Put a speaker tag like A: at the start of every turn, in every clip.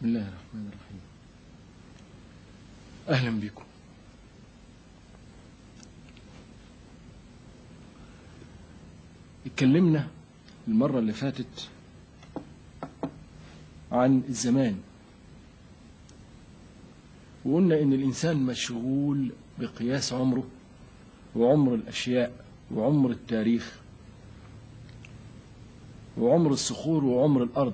A: بسم الله الرحمن الرحيم أهلا بكم اتكلمنا المرة اللي فاتت عن الزمان وقلنا إن الإنسان مشغول بقياس عمره وعمر الأشياء وعمر التاريخ وعمر الصخور وعمر الأرض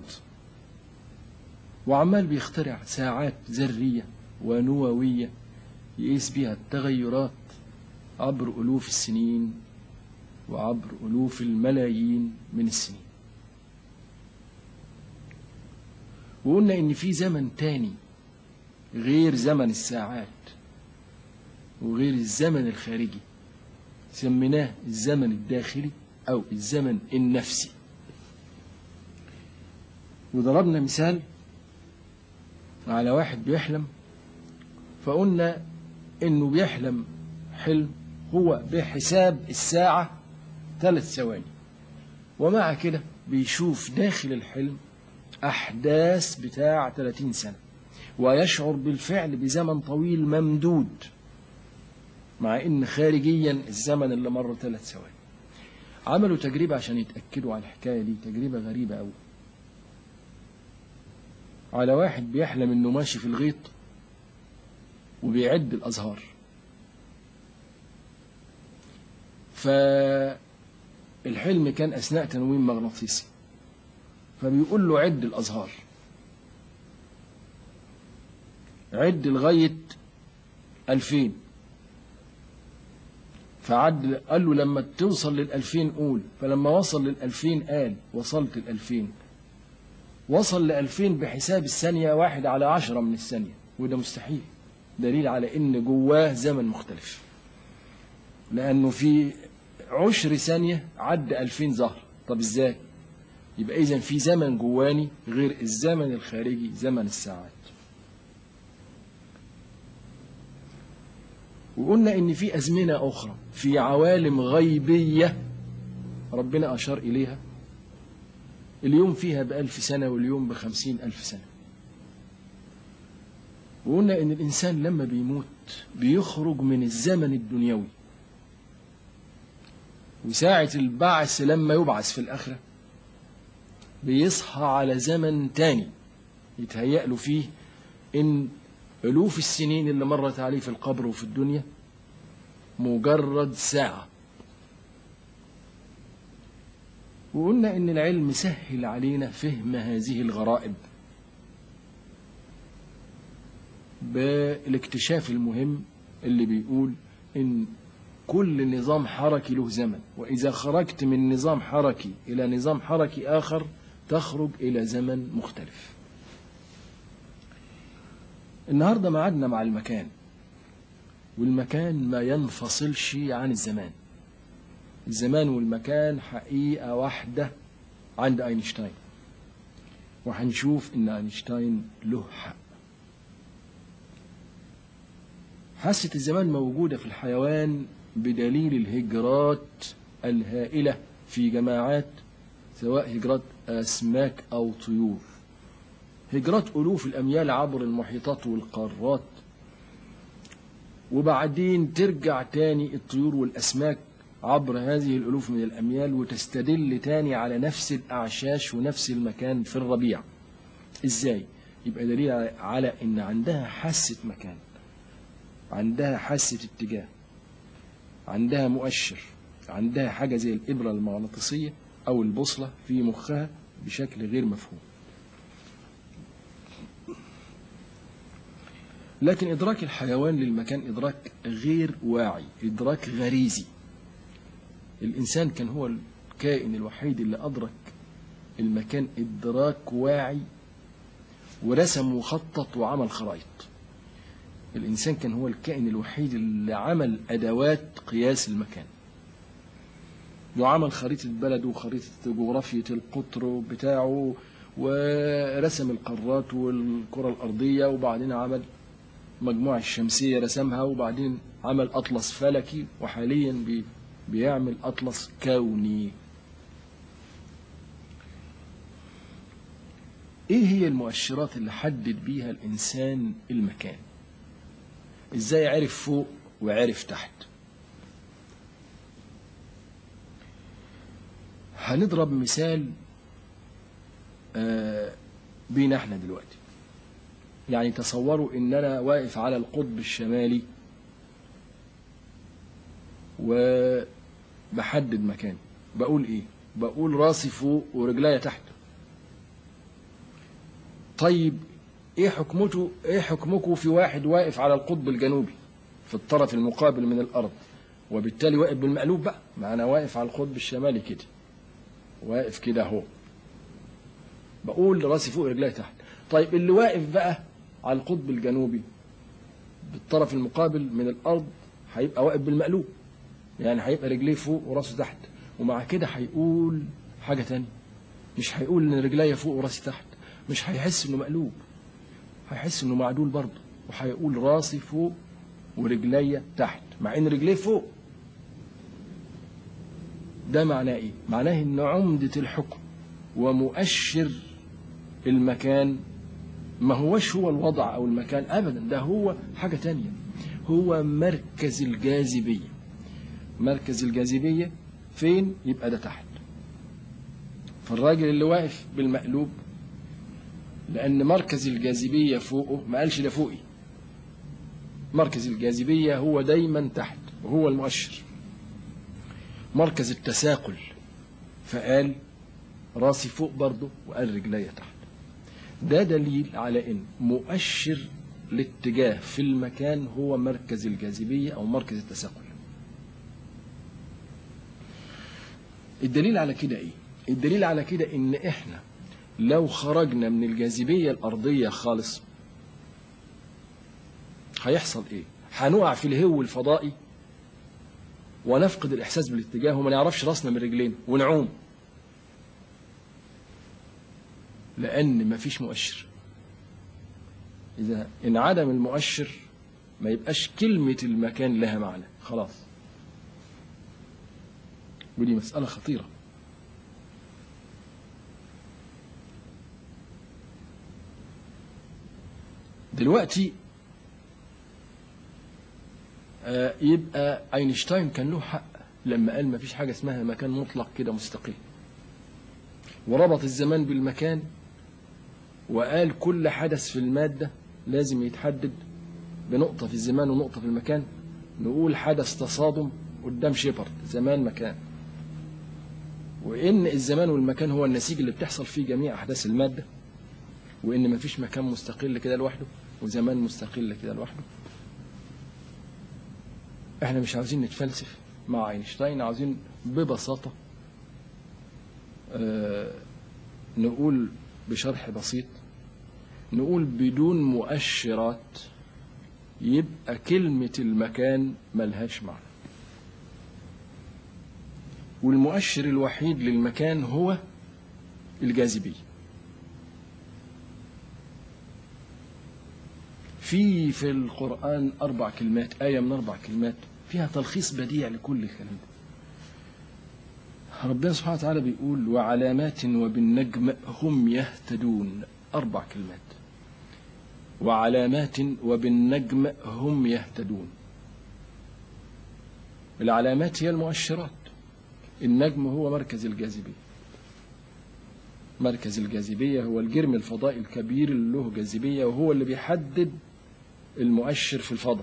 A: وعمال بيخترع ساعات ذرية ونووية يقيس بيها التغيرات عبر ألوف السنين وعبر ألوف الملايين من السنين وقلنا إن في زمن تاني غير زمن الساعات وغير الزمن الخارجي سميناه الزمن الداخلي أو الزمن النفسي وضربنا مثال على واحد بيحلم فقلنا انه بيحلم حلم هو بحساب الساعة ثلاث ثواني ومع كده بيشوف داخل الحلم أحداث بتاع 30 سنة ويشعر بالفعل بزمن طويل ممدود مع ان خارجيا الزمن اللي مر ثلاث ثواني عملوا تجربة عشان يتأكدوا على الحكاية دي تجربة غريبة أوي على واحد بيحلم انه ماشي في الغيط وبيعد الازهار فالحلم كان اثناء تنويم مغناطيسي فبيقول له عد الازهار عد لغايه ألفين فعد قال له لما توصل للألفين قول فلما وصل للألفين قال وصلت الألفين وصل لألفين بحساب الثانية واحد على عشرة من الثانية وده مستحيل دليل على إن جواه زمن مختلف لأنه في عشر ثانية عدى ألفين زهر طب إزاي يبقى إذا في زمن جواني غير الزمن الخارجي زمن الساعات وقلنا إن في أزمنة أخرى في عوالم غيبية ربنا أشار إليها اليوم فيها بألف سنة واليوم بخمسين ألف سنة وقلنا إن الإنسان لما بيموت بيخرج من الزمن الدنيوي وساعة البعث لما يبعث في الآخرة بيصحى على زمن تاني يتهيأ له فيه إن ألوف السنين اللي مرت عليه في القبر وفي الدنيا مجرد ساعة وقلنا إن العلم سهل علينا فهم هذه الغرائب بالاكتشاف المهم اللي بيقول إن كل نظام حركي له زمن وإذا خرجت من نظام حركي إلى نظام حركي آخر تخرج إلى زمن مختلف النهاردة معادنا مع المكان والمكان ما ينفصلش عن الزمان الزمان والمكان حقيقة واحدة عند أينشتاين وهنشوف إن أينشتاين له حق حاسة الزمان موجودة في الحيوان بدليل الهجرات الهائلة في جماعات سواء هجرات أسماك أو طيور هجرات ألوف الأميال عبر المحيطات والقارات وبعدين ترجع تاني الطيور والأسماك عبر هذه الألوف من الأميال وتستدل تاني على نفس الأعشاش ونفس المكان في الربيع إزاي؟ يبقى دليل على إن عندها حاسة مكان عندها حاسة اتجاه عندها مؤشر عندها حاجة زي الإبرة المغناطيسية أو البوصلة في مخها بشكل غير مفهوم لكن إدراك الحيوان للمكان إدراك غير واعي إدراك غريزي الإنسان كان هو الكائن الوحيد اللي أدرك المكان إدراك واعي ورسم وخطط وعمل خرائط الإنسان كان هو الكائن الوحيد اللي عمل أدوات قياس المكان وعمل خريطة بلد وخريطة جغرافية القطر بتاعه ورسم القارات والكرة الأرضية وبعدين عمل مجموعة الشمسية رسمها وبعدين عمل أطلس فلكي وحاليا بي بيعمل أطلس كوني ايه هي المؤشرات اللي حدد بيها الانسان المكان ازاي عرف فوق وعرف تحت هنضرب مثال آه، بينا احنا دلوقتي يعني تصوروا ان انا واقف على القطب الشمالي وبحدد مكان بقول ايه بقول راسي فوق ورجليا تحت طيب ايه حكمته ايه حكمكم في واحد واقف على القطب الجنوبي في الطرف المقابل من الارض وبالتالي واقف بالمقلوب بقى ما انا واقف على القطب الشمالي كده واقف كده اهو بقول راسي فوق رجلي تحت طيب اللي واقف بقى على القطب الجنوبي بالطرف المقابل من الارض هيبقى واقف بالمقلوب يعني هيبقى رجليه فوق وراسه تحت ومع كده هيقول حاجه تانية مش هيقول ان رجليا فوق وراسي تحت مش هيحس انه مقلوب هيحس انه معدول برضه وهيقول راسي فوق ورجليا تحت مع ان رجليه فوق ده معناه ايه معناه ان عمدة الحكم ومؤشر المكان ما هوش هو الوضع او المكان ابدا ده هو حاجة تانية هو مركز الجاذبية مركز الجاذبية فين يبقى ده تحت فالراجل اللي واقف بالمقلوب لأن مركز الجاذبية فوقه ما قالش ده فوقي مركز الجاذبية هو دايما تحت وهو المؤشر مركز التساقل فقال راسي فوق برضه وقال رجليا تحت ده دليل على ان مؤشر الاتجاه في المكان هو مركز الجاذبية أو مركز التساقل الدليل على كده ايه الدليل على كده ان احنا لو خرجنا من الجاذبية الأرضية خالص هيحصل ايه هنقع في الهو الفضائي ونفقد الإحساس بالاتجاه وما نعرفش راسنا من رجلينا ونعوم لأن مفيش مؤشر إذا انعدم المؤشر ما يبقاش كلمة المكان لها معنى خلاص ودي مسألة خطيرة دلوقتي آه، يبقى اينشتاين كان له حق لما قال ما فيش حاجة اسمها مكان مطلق كده مستقل وربط الزمان بالمكان وقال كل حدث في المادة لازم يتحدد بنقطة في الزمان ونقطة في المكان نقول حدث تصادم قدام شيبرد زمان مكان وإن الزمان والمكان هو النسيج اللي بتحصل فيه جميع أحداث المادة وإن مفيش مكان مستقل كده لوحده وزمان مستقل كده لوحده احنا مش عاوزين نتفلسف مع اينشتاين عاوزين ببساطة آه نقول بشرح بسيط نقول بدون مؤشرات يبقى كلمة المكان ملهاش معنى والمؤشر الوحيد للمكان هو الجاذبية في في القرآن أربع كلمات آية من أربع كلمات فيها تلخيص بديع لكل الكلام ده ربنا سبحانه وتعالى بيقول وعلامات وبالنجم هم يهتدون أربع كلمات وعلامات وبالنجم هم يهتدون العلامات هي المؤشرات النجم هو مركز الجاذبية مركز الجاذبية هو الجرم الفضائي الكبير اللي له جاذبية وهو اللي بيحدد المؤشر في الفضاء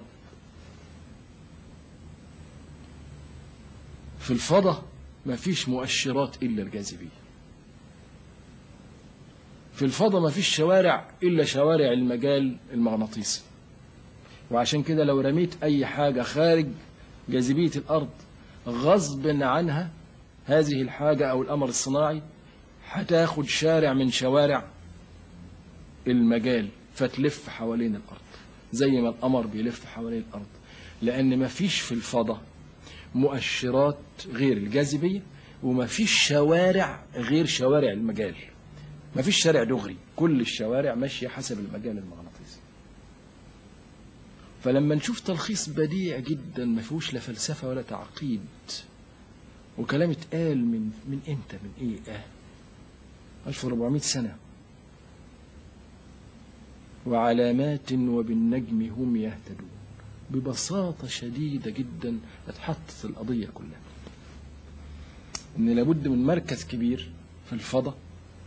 A: في الفضاء ما فيش مؤشرات إلا الجاذبية في الفضاء ما فيش شوارع إلا شوارع المجال المغناطيسي وعشان كده لو رميت أي حاجة خارج جاذبية الأرض غصب عنها هذه الحاجة أو القمر الصناعي هتاخد شارع من شوارع المجال فتلف حوالين الأرض زي ما القمر بيلف حوالين الأرض لأن مفيش في الفضاء مؤشرات غير الجاذبية ومفيش شوارع غير شوارع المجال مفيش شارع دغري كل الشوارع ماشية حسب المجال المغناطيسي فلما نشوف تلخيص بديع جدا ما فيهوش لا فلسفة ولا تعقيد وكلام اتقال من من امتى من ايه اه 1400 سنة وعلامات وبالنجم هم يهتدون ببساطة شديدة جدا اتحطت القضية كلها إن لابد من مركز كبير في الفضاء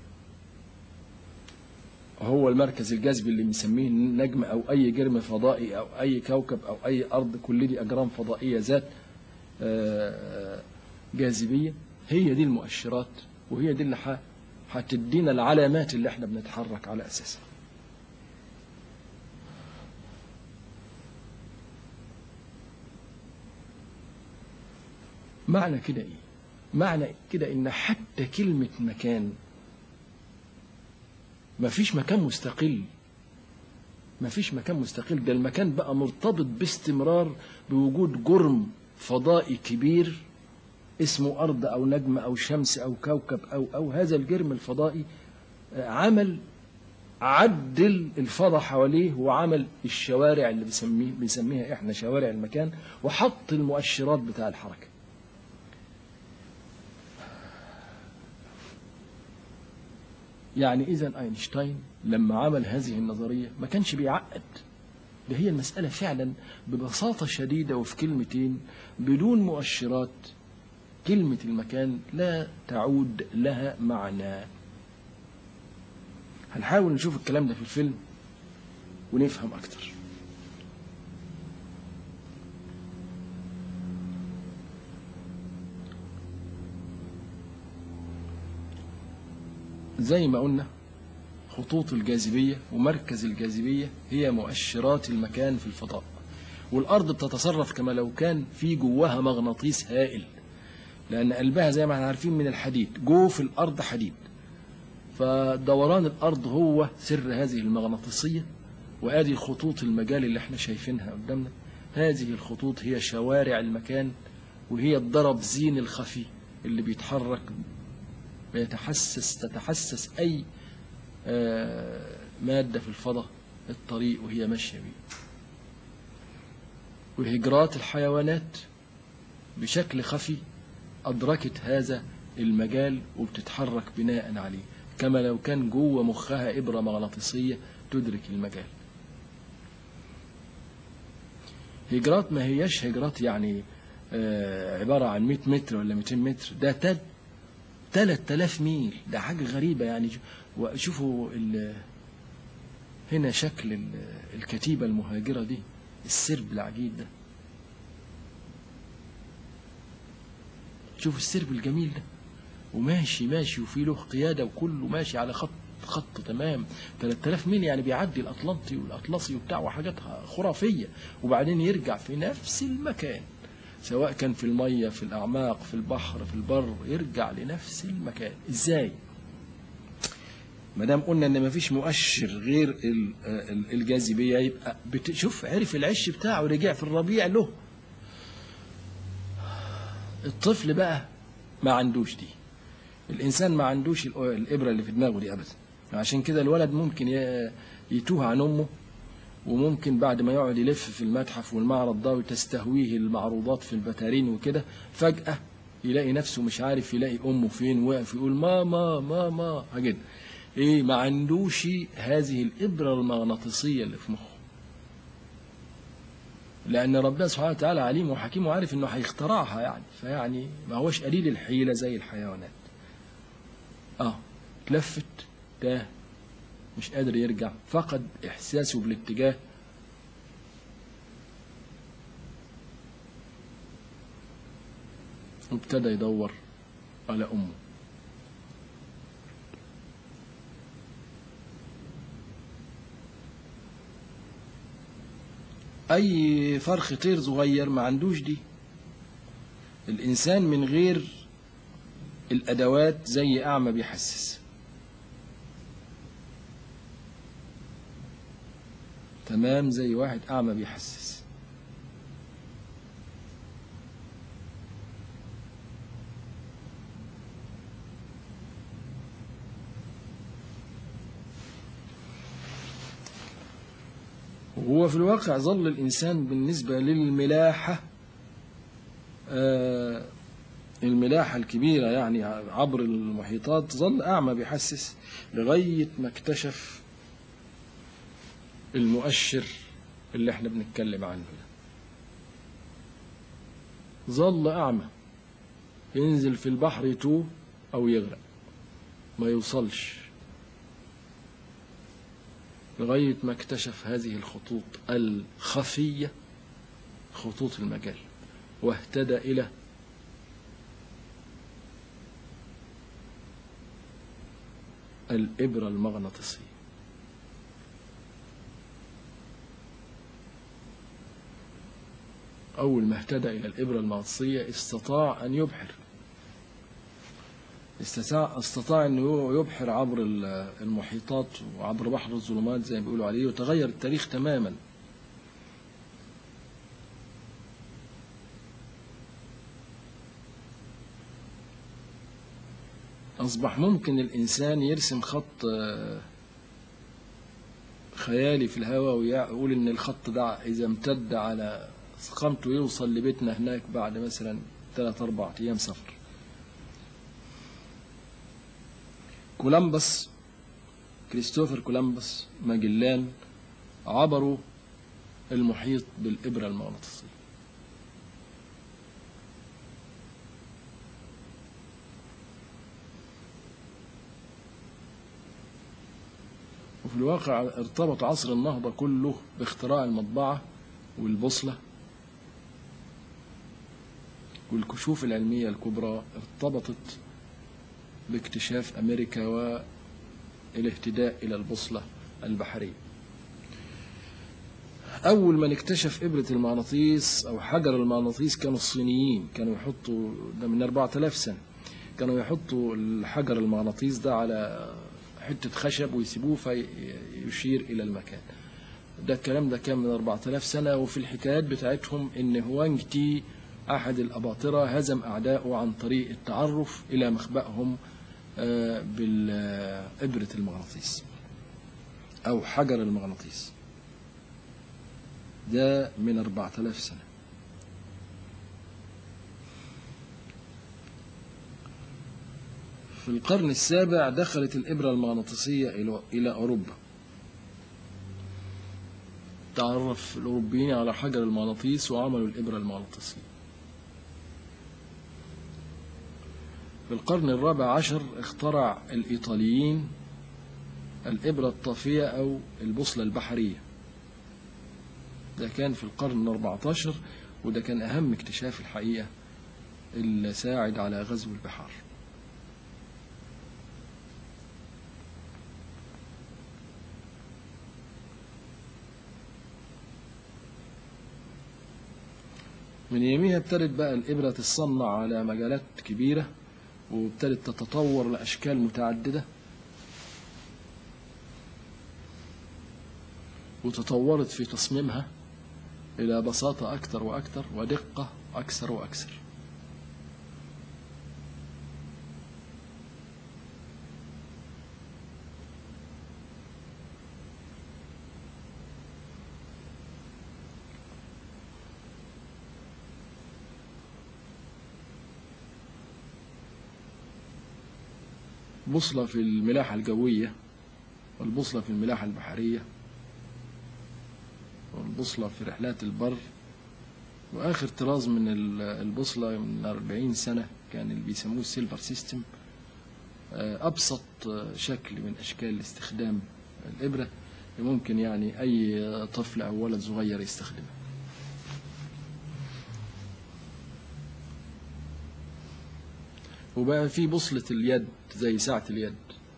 A: هو المركز الجاذبي اللي بنسميه نجم أو أي جرم فضائي أو أي كوكب أو أي أرض كل دي أجرام فضائية ذات آه، جاذبية هي دي المؤشرات وهي دي اللي ح- هتدينا العلامات اللي احنا بنتحرك على أساسها معنى كده ايه معنى كده ان حتى كلمة مكان مفيش مكان مستقل مفيش مكان مستقل ده المكان بقى مرتبط باستمرار بوجود جرم فضائي كبير اسمه أرض أو نجم أو شمس أو كوكب أو أو هذا الجرم الفضائي آه، عمل عدل الفضاء حواليه وعمل الشوارع اللي بنسميه بنسميها احنا شوارع المكان وحط المؤشرات بتاع الحركه يعني إذا أينشتاين لما عمل هذه النظرية ما كانش بيعقد ده هي المسألة فعلا ببساطة شديدة وفي كلمتين بدون مؤشرات كلمة المكان لا تعود لها معنى هنحاول نشوف الكلام ده في الفيلم ونفهم أكتر زي ما قلنا خطوط الجاذبية ومركز الجاذبية هي مؤشرات المكان في الفضاء والأرض بتتصرف كما لو كان في جواها مغناطيس هائل لأن قلبها زي ما احنا عارفين من الحديد جو في الأرض حديد فدوران الأرض هو سر هذه المغناطيسية وآدي خطوط المجال اللي احنا شايفينها قدامنا هذه الخطوط هي شوارع المكان وهي الضرب زين الخفي اللي بيتحرك بيتحسس تتحسس أي آه، مادة في الفضاء الطريق وهي ماشية بيه وهجرات الحيوانات بشكل خفي أدركت هذا المجال وبتتحرك بناء عليه كما لو كان جوه مخها إبرة مغناطيسية تدرك المجال هجرات ما هياش هجرات يعني آه، عبارة عن 100 متر ولا 200 متر ده تد 3000 ميل ده حاجة غريبة يعني وشوفوا ال- هنا شكل ال- الكتيبة المهاجرة دي السرب العجيب ده شوف السرب الجميل ده وماشي ماشي وفي له قيادة وكله ماشي على خط خط تمام 3000 ميل يعني بيعدي الأطلنطي والأطلسي وبتاع وحاجات خرافية وبعدين يرجع في نفس المكان سواء كان في المية في الأعماق في البحر في البر يرجع لنفس المكان إزاي ما دام قلنا ان مفيش مؤشر غير ال- ال- الجاذبيه يبقى بتشوف عرف العش بتاعه رجع في الربيع له الطفل بقى ما عندوش دي الانسان ما عندوش الأ- الابره اللي في دماغه دي ابدا عشان كده الولد ممكن ي- يتوه عن امه وممكن بعد ما يقعد يلف في المتحف والمعرض ده وتستهويه المعروضات في البتارين وكده فجأة يلاقي نفسه مش عارف يلاقي أمه فين واقف يقول ماما ماما كده إيه ما عندوش هذه الإبرة المغناطيسية اللي في مخه لأن ربنا سبحانه وتعالى عليم وحكيم وعارف إنه هيخترعها يعني فيعني ما هوش قليل الحيلة زي الحيوانات آه اتلفت تاه مش قادر يرجع فقد إحساسه بالاتجاه وابتدى يدور على أمه أي فرخ طير صغير ما عندوش دي الإنسان من غير الأدوات زي أعمى بيحسس تمام زي واحد أعمى بيحسس وهو في الواقع ظل الإنسان بالنسبة للملاحة آه، الملاحة الكبيرة يعني عبر المحيطات ظل أعمى بيحسس لغاية ما اكتشف المؤشر اللي احنا بنتكلم عنه ده ظل أعمى ينزل في البحر يتوه أو يغرق ما يوصلش لغاية ما اكتشف هذه الخطوط الخفية خطوط المجال واهتدى إلى الإبرة المغناطيسية أول ما اهتدى إلى الإبرة المغناطيسية استطاع أن يبحر استطاع استطاع أنه يبحر عبر ال- المحيطات وعبر بحر الظلمات زي ما بيقولوا عليه وتغير التاريخ تماما أصبح ممكن الإنسان يرسم خط آه، خيالي في الهواء ويقول إن الخط ده إذا امتد على قامته يوصل لبيتنا هناك بعد مثلا ثلاث أربع أيام سفر كولمبس كريستوفر كولمبس ماجلان عبروا المحيط بالإبرة المغناطيسية وفي الواقع ارتبط عصر النهضة كله باختراع المطبعة والبوصلة والكشوف العلمية الكبرى ارتبطت باكتشاف أمريكا والاهتداء إلى البوصلة البحرية أول من اكتشف إبرة المغناطيس أو حجر المغناطيس كانوا الصينيين كانوا يحطوا ده من 4000 سنة كانوا يحطوا الحجر المغناطيس ده على حتة خشب ويسيبوه فيشير إلى المكان ده الكلام ده كان من 4000 سنة وفي الحكايات بتاعتهم إن هوانج تي أحد الأباطرة هزم أعداءه عن طريق التعرف إلى مخبأهم آه، بالإبرة المغناطيس أو حجر المغناطيس ده من 4000 سنة في القرن السابع دخلت الإبرة المغناطيسية إلى إلى أوروبا تعرف الأوروبيين على حجر المغناطيس وعملوا الإبرة المغناطيسية في القرن الرابع عشر اخترع الإيطاليين الإبرة الطافية أو البوصلة البحرية ده كان في القرن الأربعة عشر وده كان أهم اكتشاف الحقيقة اللي ساعد على غزو البحار من يوميها ابتدت بقى الإبرة تتصنع على مجالات كبيرة وابتدت تتطور لأشكال متعددة وتطورت في تصميمها إلى بساطة أكثر وأكثر ودقة أكثر وأكثر بوصلة في الملاحة الجوية والبوصلة في الملاحة البحرية والبوصلة في رحلات البر وآخر طراز من ال- البوصلة من 40 سنة كان اللي بيسموه السيلفر سيستم آه، أبسط آه، شكل من أشكال استخدام الإبرة ممكن يعني أي طفل أو ولد صغير يستخدمها وبقى في بوصلة اليد زي ساعة اليد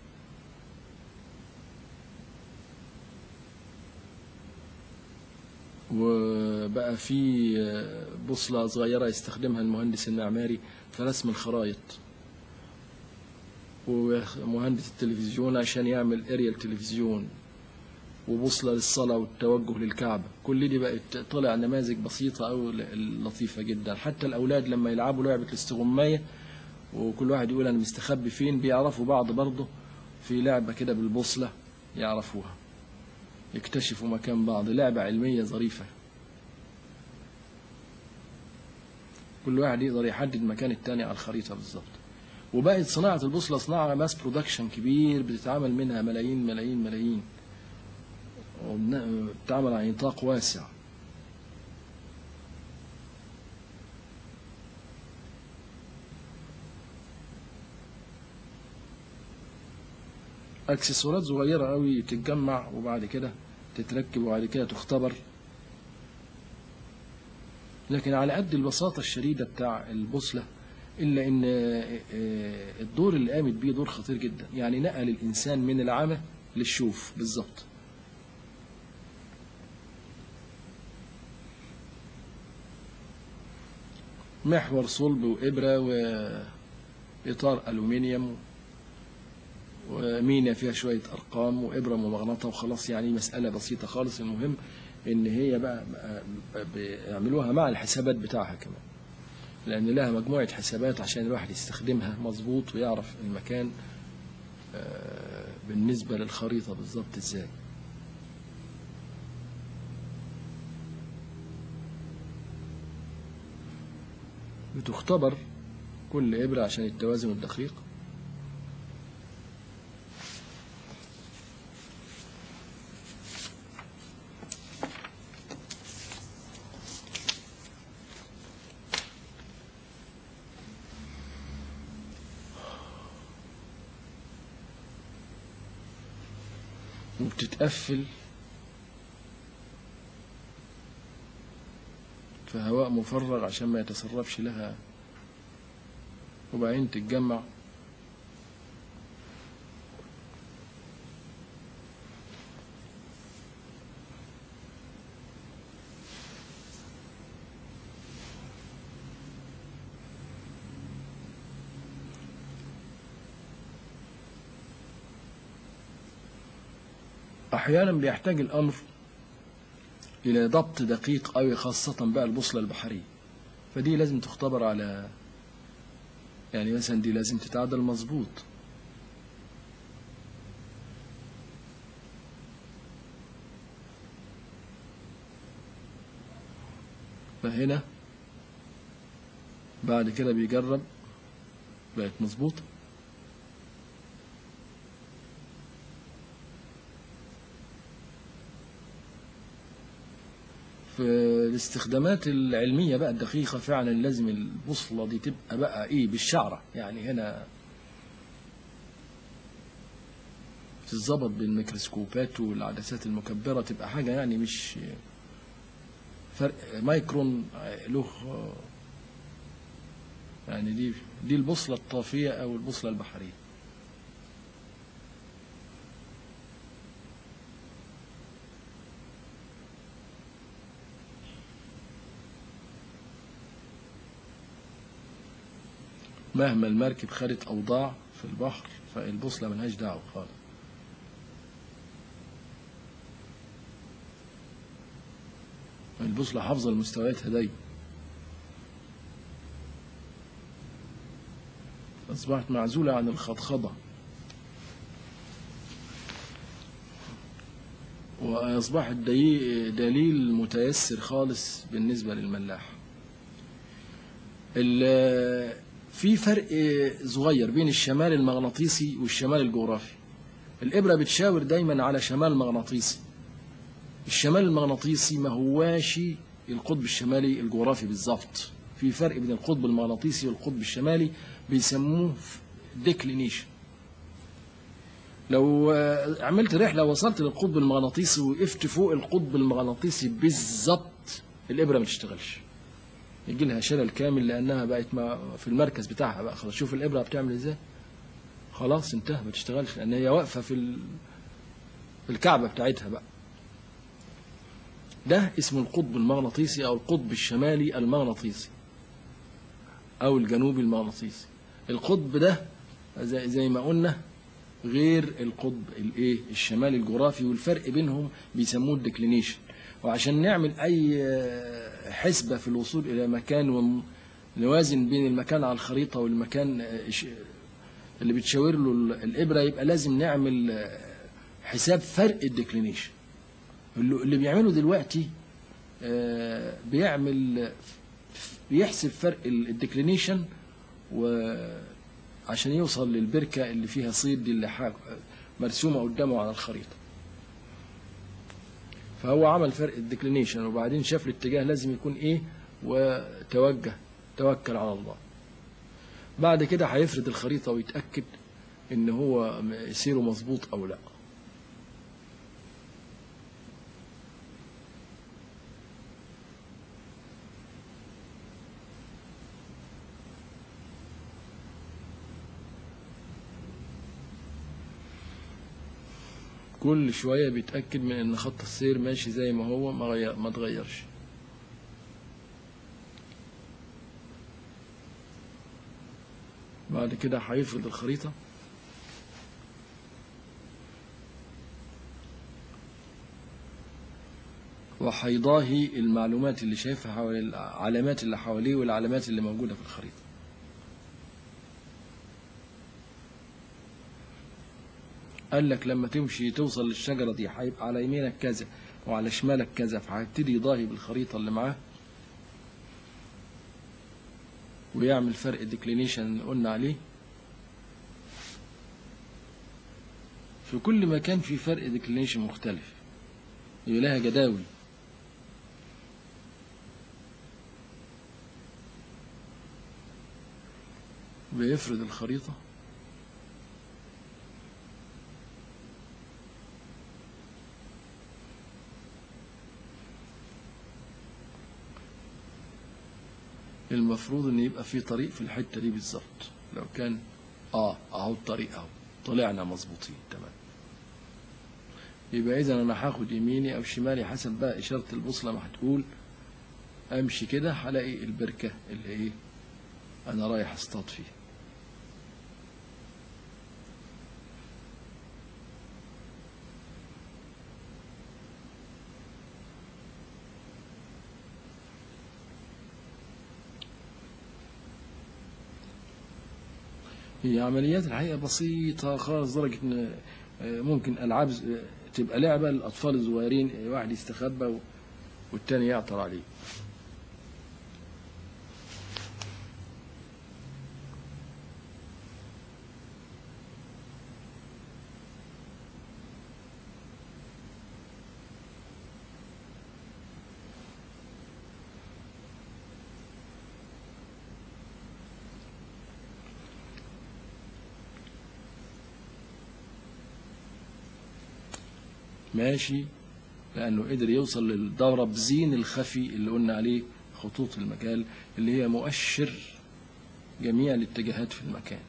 A: وبقى في بوصلة صغيرة يستخدمها المهندس المعماري في رسم الخرائط ومهندس التلفزيون عشان يعمل اريال تلفزيون وبوصلة للصلاة والتوجه للكعبة كل دي بقت طلع نماذج بسيطة أو لطيفة جدا حتى الأولاد لما يلعبوا لعبة الاستغماية وكل واحد يقول أنا مستخبي فين بيعرفوا بعض برضه في لعبة كده بالبوصلة يعرفوها يكتشفوا مكان بعض لعبة علمية ظريفة كل واحد يقدر يحدد مكان التاني على الخريطة بالظبط وبقت صناعة البوصلة صناعة ماس برودكشن كبير بتتعمل منها ملايين ملايين ملايين وبتعمل على نطاق واسع اكسسوارات صغيرة قوي تتجمع وبعد كده تتركب وبعد كده تختبر لكن على قد البساطة الشديدة بتاع البوصلة إلا إن آه، آه، الدور اللي قامت بيه دور خطير جدا يعني نقل الإنسان من العمى للشوف بالظبط محور صلب وإبرة وإطار ألومنيوم ومينا فيها شوية أرقام وإبرة ممغنطة وخلاص يعني مسألة بسيطة خالص المهم إن هي بقى بقى بيعملوها مع الحسابات بتاعها كمان لأن لها مجموعة حسابات عشان الواحد يستخدمها مظبوط ويعرف المكان آه، بالنسبة للخريطة بالظبط إزاي بتختبر كل إبرة عشان التوازن الدقيق وبتتقفل في هواء مفرغ عشان ما يتسربش لها وبعدين تتجمع أحيانا بيحتاج الأمر إلى ضبط دقيق أوي خاصة بقى البوصلة البحرية فدي لازم تختبر على يعني مثلا دي لازم تتعدل مظبوط فهنا بعد كده بيجرب بقت مظبوطه في الاستخدامات العلمية بقى الدقيقة فعلا لازم البوصلة دي تبقى بقى ايه بالشعرة يعني هنا تتظبط بالميكروسكوبات والعدسات المكبرة تبقى حاجة يعني مش فرق مايكرون له يعني دي دي البوصلة الطافية أو البوصلة البحرية مهما المركب خدت أوضاع في البحر فالبوصلة ملهاش دعوة خالص البوصلة حافظة لمستوياتها دايما أصبحت معزولة عن الخضخضة وأصبحت دي- دليل متيسر خالص بالنسبة للملاح ال- في فرق صغير بين الشمال المغناطيسي والشمال الجغرافي الإبرة بتشاور دايما على شمال مغناطيسي الشمال المغناطيسي ما هواش القطب الشمالي الجغرافي بالظبط في فرق بين القطب المغناطيسي والقطب الشمالي بيسموه ديكلينيشن لو آه، عملت رحلة وصلت للقطب المغناطيسي وقفت فوق القطب المغناطيسي بالظبط الإبرة ما تشتغلش يجي لها شلل كامل لأنها بقت ما في المركز بتاعها بقى خلاص شوف الإبرة بتعمل إزاي خلاص انتهى ما تشتغلش لأن هي واقفة في ال- في الكعبة بتاعتها بقى ده اسمه القطب المغناطيسي أو القطب الشمالي المغناطيسي أو الجنوبي المغناطيسي القطب ده زي, زي ما قلنا غير القطب الايه الشمالي الجغرافي والفرق بينهم بيسموه الديكلينيشن وعشان نعمل اي آه، حسبه في الوصول الى مكان ونوازن بين المكان على الخريطه والمكان آه، ش- اللي بتشاور له ال- الابره يبقى لازم نعمل آه، حساب فرق الديكلينيشن اللي اللي بيعمله دلوقتي آه، بيعمل بيحسب فرق الديكلينيشن وعشان يوصل للبركة اللي فيها صيد دي اللي حاج- مرسومة قدامه على الخريطة فهو عمل فرق الديكلينيشن وبعدين شاف الاتجاه لازم يكون ايه وتوجه توكل على الله بعد كده هيفرد الخريطة ويتأكد ان هو م- سيره مظبوط او لا كل شوية بيتأكد من ان خط السير ماشي زي ما هو ما غير ما اتغيرش بعد كده هيفرد الخريطة وهيضاهي المعلومات اللي شايفها حوالي العلامات اللي حواليه والعلامات اللي موجودة في الخريطة قال لك لما تمشي توصل للشجرة دي هيبقى على يمينك كذا وعلى شمالك كذا فهيبتدي يضاهي بالخريطة اللي معاه ويعمل فرق ديكلينيشن اللي قلنا عليه في كل مكان في فرق ديكلينيشن مختلف يبقى لها جداول بيفرد الخريطة المفروض ان يبقى في طريق في الحتة دي بالظبط لو كان اه اهو الطريق اهو طلعنا مظبوطين تمام يبقى اذا انا هاخد يميني او شمالي حسب بقى اشارة البوصلة ما هتقول امشي كده هلاقي البركة اللي ايه انا رايح اصطاد فيها هي عمليات الحقيقة بسيطة خالص لدرجة إن آه، ممكن ألعاب ز- آه، تبقى لعبة للأطفال الصغيرين آه، واحد يستخبى و- والتاني يعثر عليه ماشي لأنه قدر يوصل للدورة بزين الخفي اللي قلنا عليه خطوط المجال اللي هي مؤشر جميع الاتجاهات في المكان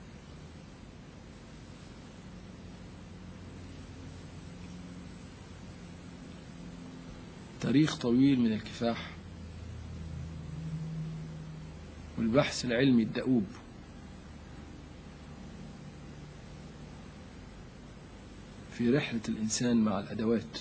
A: تاريخ طويل من الكفاح والبحث العلمي الدؤوب في رحلة الإنسان مع الأدوات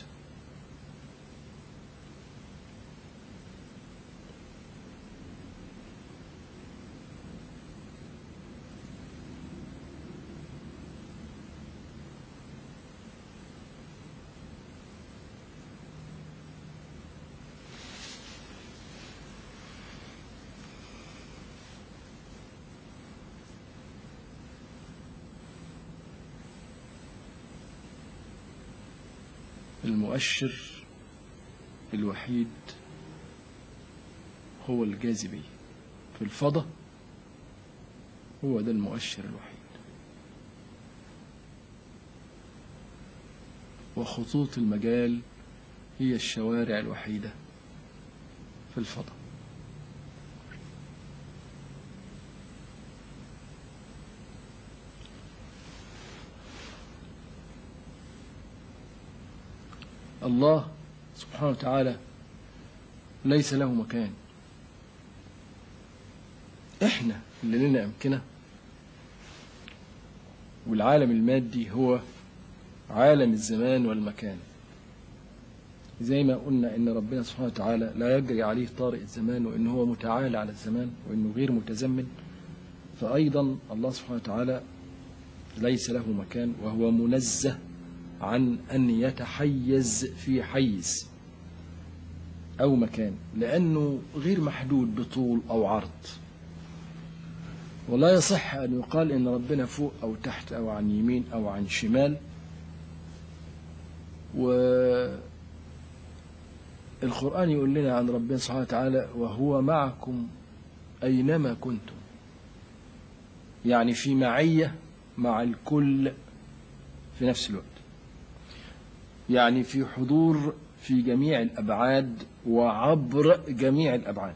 A: المؤشر الوحيد هو الجاذبية في الفضاء هو ده المؤشر الوحيد وخطوط المجال هي الشوارع الوحيدة في الفضاء الله سبحانه وتعالى ليس له مكان احنا اللي لنا امكنه والعالم المادي هو عالم الزمان والمكان زي ما قلنا ان ربنا سبحانه وتعالى لا يجري عليه طارئ الزمان وان هو متعالى على الزمان وانه غير متزمن فايضا الله سبحانه وتعالى ليس له مكان وهو منزه عن أن يتحيز في حيز أو مكان لأنه غير محدود بطول أو عرض ولا يصح أن يقال إن ربنا فوق أو تحت أو عن يمين أو عن شمال و القرآن يقول لنا عن ربنا سبحانه وتعالى وهو معكم أينما كنتم يعني في معية مع الكل في نفس الوقت يعني في حضور في جميع الأبعاد وعبر جميع الأبعاد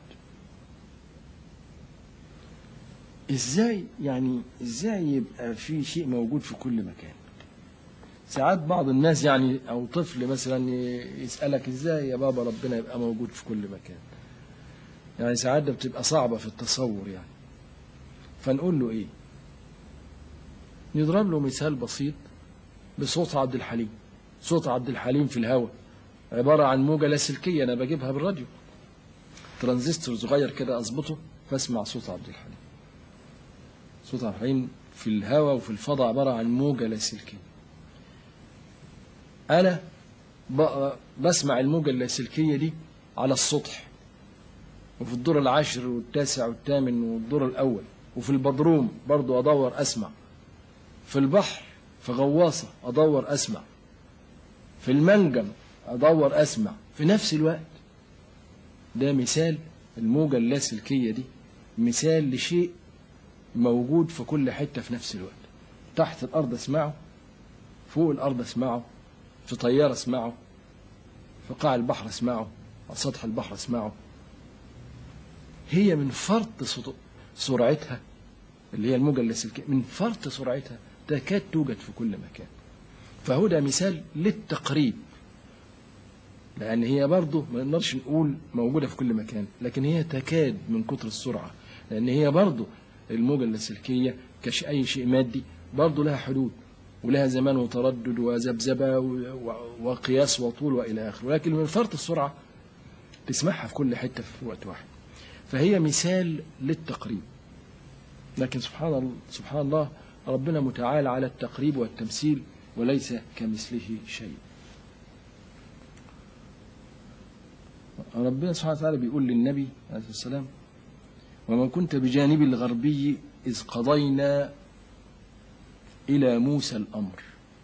A: ازاي يعني ازاي يبقى في شيء موجود في كل مكان ساعات بعض الناس يعني او طفل مثلا يسالك ازاي يا بابا ربنا يبقى موجود في كل مكان يعني ساعات ده بتبقى صعبه في التصور يعني فنقول له ايه نضرب له مثال بسيط بصوت عبد الحليم صوت عبد الحليم في الهواء عباره عن موجه لاسلكيه انا بجيبها بالراديو ترانزستور صغير كده اظبطه فاسمع صوت عبد الحليم صوت عبد الحليم في الهواء وفي الفضاء عباره عن موجه لاسلكيه انا ب- بسمع الموجه اللاسلكيه دي على السطح وفي الدور العاشر والتاسع والثامن والدور الاول وفي البدروم برضو ادور اسمع في البحر في غواصه ادور اسمع في المنجم ادور اسمع في نفس الوقت ده مثال الموجه اللاسلكيه دي مثال لشيء موجود في كل حته في نفس الوقت تحت الارض اسمعه فوق الارض اسمعه في طياره اسمعه في قاع البحر اسمعه على سطح البحر اسمعه هي من فرط صد- سرعتها اللي هي الموجة اللاسلكية من فرط سرعتها تكاد توجد في كل مكان فهو ده مثال للتقريب لأن هي برضه ما نقدرش نقول موجودة في كل مكان لكن هي تكاد من كتر السرعة لأن هي برضه الموجة اللاسلكية كش أي شيء مادي برضه لها حدود ولها زمان وتردد وذبذبة و- و- وقياس وطول وإلى آخره ولكن من فرط السرعة تسمعها في كل حتة في وقت واحد فهي مثال للتقريب لكن سبحان الله سبحان الله ربنا متعال على التقريب والتمثيل وليس كمثله شيء ربنا سبحانه وتعالى بيقول للنبي عليه الصلاة والسلام وما كنت بجانب الغربي إذ قضينا إلى موسى الأمر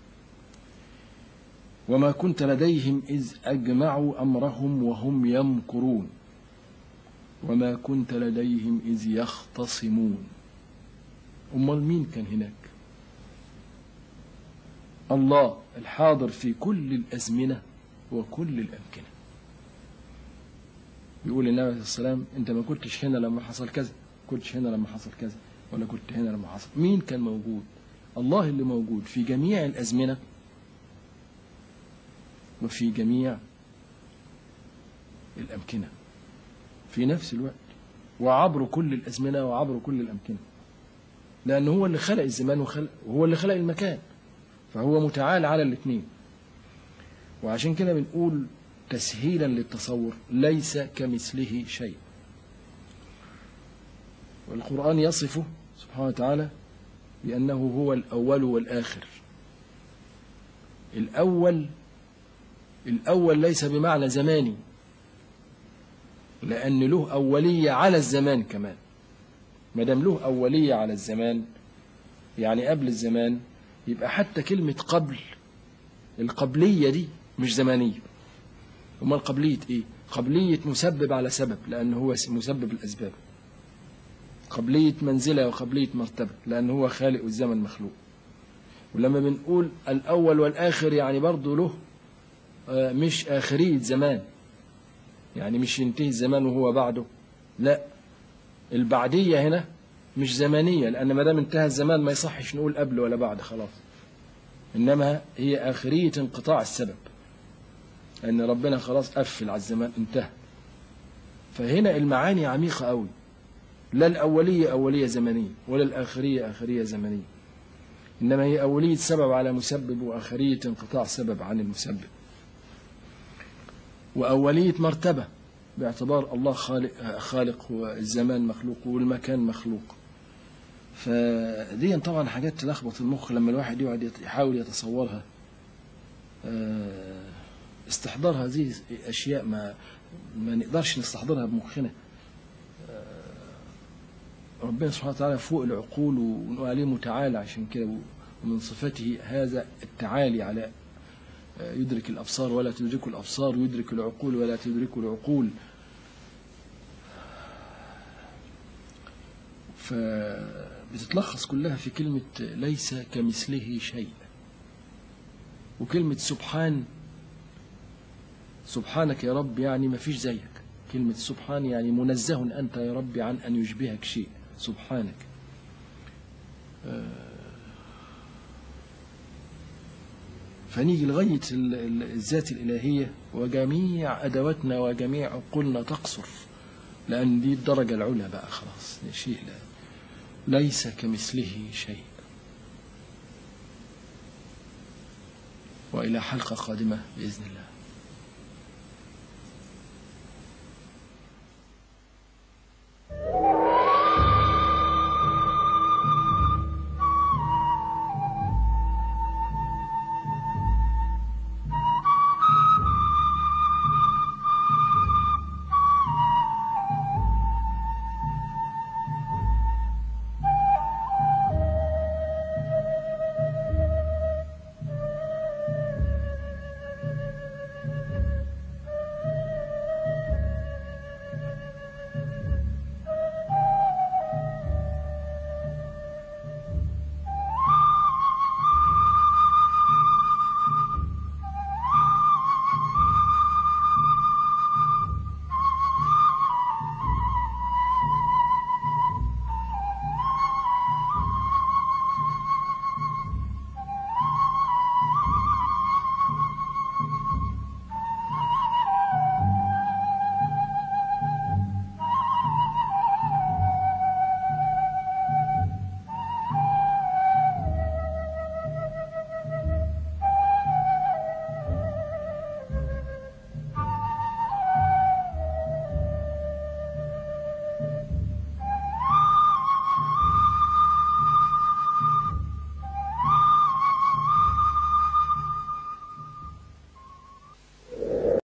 A: وما كنت لديهم إذ أجمعوا أمرهم وهم يمكرون وما كنت لديهم إذ يختصمون أمال مين كان هناك الله الحاضر في كل الأزمنة وكل الأمكنة بيقول النبي عليه الصلاة والسلام أنت ما كنتش هنا لما حصل كذا كنتش هنا لما حصل كذا ولا كنت هنا لما حصل مين كان موجود الله اللي موجود في جميع الأزمنة وفي جميع الأمكنة في نفس الوقت وعبر كل الأزمنة وعبر كل الأمكنة لأن هو اللي خلق الزمان وخلق وهو اللي خلق المكان فهو متعال على الاثنين وعشان كده بنقول تسهيلا للتصور ليس كمثله شيء والقرآن يصفه سبحانه وتعالى بأنه هو الأول والآخر الأول الأول ليس بمعنى زماني لأن له أولية على الزمان كمان ما دام له أولية على الزمان يعني قبل الزمان يبقى حتى كلمة قبل القبلية دي مش زمانية أمال قبلية إيه؟ قبلية مسبب على سبب لأن هو مسبب الأسباب قبلية منزلة وقبلية مرتبة لأن هو خالق والزمن مخلوق ولما بنقول الأول والآخر يعني برضه له آه، مش آخرية زمان يعني مش ينتهي الزمان وهو بعده لا البعدية هنا مش زمنية لأن ما دام انتهى الزمان ما يصحش نقول قبل ولا بعد خلاص إنما هي آخرية انقطاع السبب لأن ربنا خلاص قفل على الزمان انتهى فهنا المعاني عميقة قوي لا الأولية أولية زمنية ولا الآخرية آخرية زمنية إنما هي أولية سبب على مسبب وآخرية انقطاع سبب عن المسبب وأولية مرتبة باعتبار الله خالق خالق والزمان مخلوق والمكان مخلوق فدي طبعا حاجات تلخبط المخ لما الواحد يقعد يت- يحاول يتصورها آه، استحضار هذه أشياء ما ما نقدرش نستحضرها بمخنا آه، ربنا سبحانه وتعالى فوق العقول ونقول عليه متعالى عشان كده ومن صفته هذا التعالي على يدرك الأبصار ولا تدرك الأبصار يدرك العقول ولا تدرك العقول فبتتلخص كلها في كلمة ليس كمثله شيء وكلمة سبحان سبحانك يا رب يعني ما فيش زيك كلمة سبحان يعني منزه أنت يا رب عن أن يشبهك شيء سبحانك فنيجي لغاية ال- ال- الذات الإلهية وجميع أدواتنا وجميع عقولنا تقصر لأن دي الدرجة العلى بقى خلاص ده شيء لا ليس كمثله شيء وإلى حلقة قادمة بإذن الله